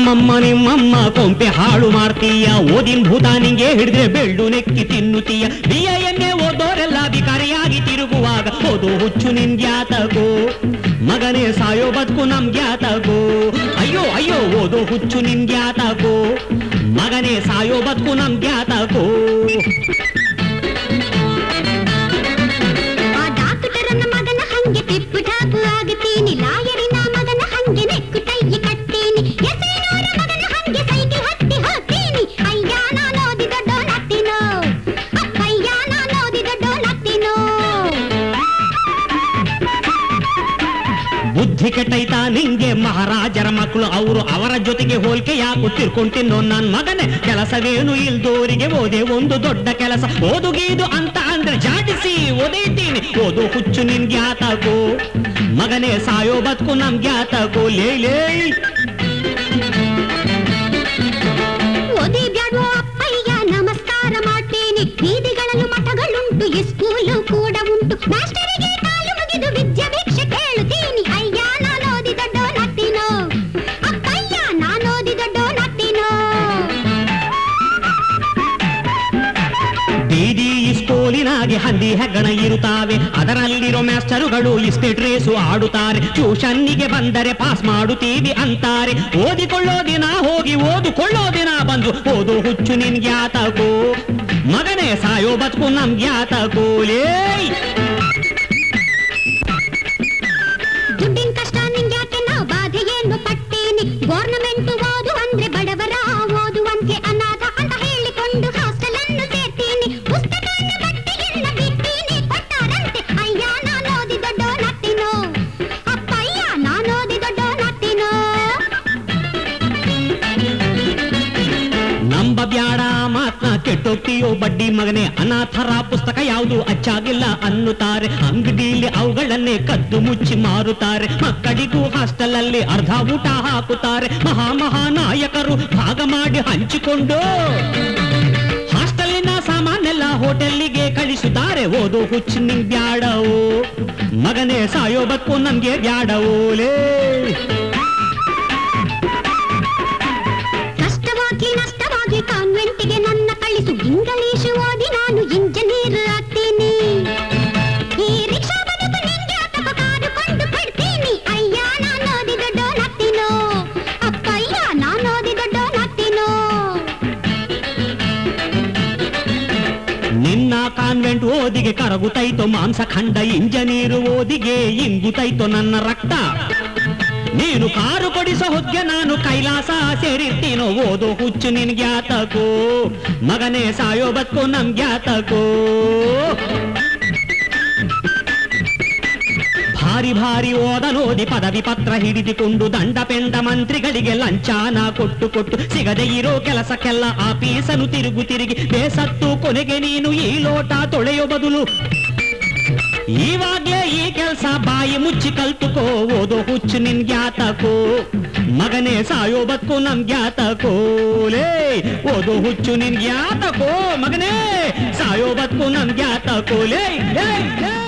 ಅಮ್ಮಮ್ಮ ನಿಮ್ಮಮ್ಮ ಕೊಂಪೆ ಹಾಳು ಮಾಡ್ತೀಯ ಓದಿನ ಭೂತ ನಿಂಗೆ ಹಿಡಿದ್ರೆ ಬೆಳ್ಳು ನೆಕ್ಕಿ ತಿನ್ನುತ್ತೀಯ ಬಿಯ ಎಣ್ಣೆ ಓದೋರೆಲ್ಲ ಬಿಕಾರಿಯಾಗಿ ತಿರುಗುವಾಗ ಓದು ಹುಚ್ಚು ನಿನ್ಗ್ಯಾತಗೋ ಮಗನೇ ಸಾಯೋ ಬದುಕು ನಮ್ಗ್ಯಾತಗೋ ಅಯ್ಯೋ ಅಯ್ಯೋ ಓದೋ ಹುಚ್ಚು ನಿನ್ಗ್ಯಾತಗೋ ಮಗನೇ ಸಾಯೋ ಬದುಕು ನಮ್ಗ್ಯಾತಗೋ ಆ ಡಾಕ್ಟರನ ಮಗನ ಹಂಗೆ ಟಿಪ್ಪು ಟಾಪು ಆಗುತ್ತೀನಿ ಲಾಯರಿನ ಮಗನ ಹಂಗೆ ನೆಕ್ಕು ಟೈ ಕಟ್ತೀನಿ ಎಸೆನೋರ ಮಗನ ಹಂಗೆ ಸೈಕಲ್ ಹತ್ತಿ ಹೋಗ್ತೀನಿ ಅಯ್ಯ ನಾನು ಓದಿದ ಡೋನತ್ತಿನೋ ಅಪ್ಪಯ್ಯ ನಾನು ಓದಿದ ಡೋನತ್ತಿನೋ ಬುದ್ಧಿ ಕೆಟ್ಟೈತಾ ನಿಂಗೆ ಮಹಾರಾಜರ ಮಕ್ಕಳು ಅವರು ಅವರ ಜೊತೆಗೆ ಹೋಲಿಕೆ ಯಾಕು ತಿರ್ಕೊಂತಿನ್ನೋ ನನ್ ಮಗನೇ ಕೆಲಸವೇನು ಇಲ್ದೋರಿಗೆ ಓದೆ ಒಂದು ದೊಡ್ಡ ಕೆಲಸ ಓದುಗೀದು ಅಂತ ಅಂದ್ರೆ ಜಾಡಿಸಿ ಓದೈತೀನಿ ಓದು ಹುಚ್ಚು ನಿನ್ಗೆ ಆತಗೋ ಮಗನೇ ಸಾಯೋ ಬದುಕು ನಮ್ಗೆ ಆತಗೋ ಲೇ ಲೇ ಓದಿ ಬ್ಯಾಡೋ ಅಪ್ಪಯ್ಯ ನಮಸ್ಕಾರ ಮಾಡ್ತೀನಿ ಬೀದಿಗಳಲ್ಲೂ ಮಠಗಳುಂಟು ಸ್ಕೂಲು ಕೂಡ ಉಂಟು ಮಾಸ್ಟರಿಗೆ ಕಾಲು ಮುಗಿದು ವಿದ್ಯಾಭಿಕ್ಷೆ ಕೇಳುತ್ತೀನಿ ಅಯ್ಯ ನಾನು ಓದಿ ದೊಡ್ಡೋನಾಗ್ತೀನೋ ಅಪ್ಪಯ್ಯ ನಾನು ಓದಿ ದೊಡ್ಡೋನಾಗ್ತೀನೋ ಬೀದಿ ಸ್ಕೂಲಿನಾಗೆ ಹಂದಿ ಹೆಗ್ಗಣ ಇರುತ್ತಾವೆ ಅದರಲ್ಲಿರೋ ಮಾಸ್ಟರುಗಳು ಇಸ್ಪೀಟ್ ರೇಸು ಆಡುತ್ತಾರೆ ಟ್ಯೂಷನ್ನಿಗೆ ಬಂದರೆ ಪಾಸ್ ಮಾಡುತ್ತೀವಿ ಅಂತಾರೆ ಓದಿಕೊಳ್ಳೋ ದಿನ ಹೋಗಿ ಓದುಕೊಳ್ಳೋ ದಿನ ಬಂದು ಓದು ಹುಚ್ಚು ನಿನ್ಗ್ಯಾತಗೋ ಮಗನೇ ಸಾಯೋ ಬದುಕು ನಮ್ಗ್ಯಾತಗೋ ಲೇ ದುಡ್ಡಿನ ಕಷ್ಟ ನಿಂಗ್ಯಾಕೆ ನಾವು ಬಾಧೆಯನ್ನು ಪಟ್ಟೇನಿ ಗೌರ್ನಮೆಂಟ್ ಓದು ಅಂದ್ರೆ ಬಡವರ ಓದುವಂತೆ ಅನಾಥ ಅಂತ ಹೇಳಿಕೊಂಡು ಹಾಸ್ಟೆಲ್ ಅನ್ನು ಸೇರ್ತೀನಿ ಪುಸ್ತಕನ ಬಟ್ಟೆಯನ್ನ ಬಿಟ್ಟೀನಿ ಕೊಟ್ಟಾರಂತೆ ಅಯ್ಯ ನಾನು ಓದಿ ದೊಡ್ಡೋನಾಗ್ತೀನೋ ಅಪ್ಪಯ್ಯ ನಾನು ಓದಿ ದೊಡ್ಡೋನಾಗ್ತೀನೋ ನಂಬ ಬ್ಯಾಡ ಮಾತ್ನ ಕೆಟ್ಟೋಗ್ತೀಯೋ ಬಡ್ಡಿ ಮಗನೇ ಅನಾಥರ ಪುಸ್ತಕ ಯಾವುದು ಅಚ್ಚಾಗಿಲ್ಲ ಅನ್ನುತ್ತಾರೆ ಅಂಗಡಿಯಲ್ಲಿ ಅವುಗಳನ್ನೇ ಕದ್ದು ಮುಚ್ಚಿ ಮಾರುತ್ತಾರೆ ಮಕ್ಕಳಿಗೂ ಹಾಸ್ಟೆಲ್ ಅಲ್ಲಿ ಅರ್ಧ ಊಟ ಹಾಕುತ್ತಾರೆ ಮಹಾ ಮಹಾ ನಾಯಕರು ಭಾಗ ಮಾಡಿ ಹಂಚಿಕೊಂಡು ಹಾಸ್ಟೆಲ್ಲಿನ ಸಾಮಾನೆಲ್ಲ ಹೋಟೆಲ್ಲಿಗೆ ಕಳಿಸುತ್ತಾರೆ ಓದು ಹುಚ್ಚು ನಿಂಗ್ ಬ್ಯಾಡವೋ ಮಗನೇ ಸಾಯೋ ಬದುಕು ನಮ್ಗೆ ಬ್ಯಾಡವೋಲೇ ಕಷ್ಟವಾಗಿ ನಷ್ಟವಾಗಿ ಕಾನ್ವೆಂಟಿಗೆ ನನ್ನ ಕಳಿಸು ಇಂಗ್ಲೀಷ್ ಓದಿ ನಾನು ಇಂಜಿನಿಯರ್ ಆಗ್ತೀನಿ ಈ ರಿಕ್ಷಾ ಬದುಕು ನಿಂಗೆ ಅಥವಾ ಕಾದುಕೊಂಡು ಪಡ್ತೀನಿ ಅಯ್ಯ ನಾನು ಓದಿ ದೊಡ್ಡೋನಾಗ್ತೀನೋ ಅಪ್ಪಯ್ಯ ನಾನು ಓದಿ ದೊಡ್ಡೋನಾಗ್ತೀನೋ ನಿನ್ನ ಕಾನ್ವೆಂಟ್ ಓದಿಗೆ ಕರಗುತ್ತೈತೋ ಮಾಂಸ ಖಂಡ ಇಂಜನೀರು ಓದಿಗೆ ಇಂಗುತ್ತೈತೋ ನನ್ನ ರಕ್ತ ನೀನು ಕಾರು ಕೊಡಿಸೋ ಹೊಗ್ಗೆ ನಾನು ಕೈಲಾಸ ಸೇರಿರ್ತೀನೋ ಓದೋ ಹುಚ್ಚು ನಿನ್ಗ್ಯಾತಕೋ ಮಗನೇ ಸಾಯೋ ಬದುಕು ನಮ್ಗ್ಯಾತಕೋ ಭಾರಿ ಭಾರಿ ಓದನೋದಿ ಪದವಿ ಪತ್ರ ಹಿಡಿದುಕೊಂಡು ದಂಡ ಪೆಂಡ ಮಂತ್ರಿಗಳಿಗೆ ಲಂಚಾನ ಕೊಟ್ಟು ಕೊಟ್ಟು ಸಿಗದೆ ಇರೋ ಕೆಲಸಕ್ಕೆಲ್ಲ ಆಫೀಸನು ತಿರುಗು ತಿರುಗಿ ಬೇಸತ್ತು ಕೊನೆಗೆ ನೀನು ಈ ಲೋಟ ತೊಳೆಯೋ ಬದಲು ಇವಾಗ್ಲೇ ಈ ಕೆಲ್ಸ ಬಾಯಿ ಮುಚ್ಚಿ ಕಲ್ತುಕೋ ಓದೋ ಹುಚ್ಚು ನಿನ್ಗ್ಯಾತಕೋ ಮಗನೇ ಸಾಯೋ ಬದುಕು ನಮ್ಗ್ಯಾತಕೋ ಲೇ ಓದೋ ಹುಚ್ಚು ನಿನ್ಗ್ಯಾತಕೋ ಮಗನೇ ಸಾಯೋ ಬದುಕು ನಮ್ಗ್ಯಾತಕೋ ಲೇ ಲೇ ಲೇ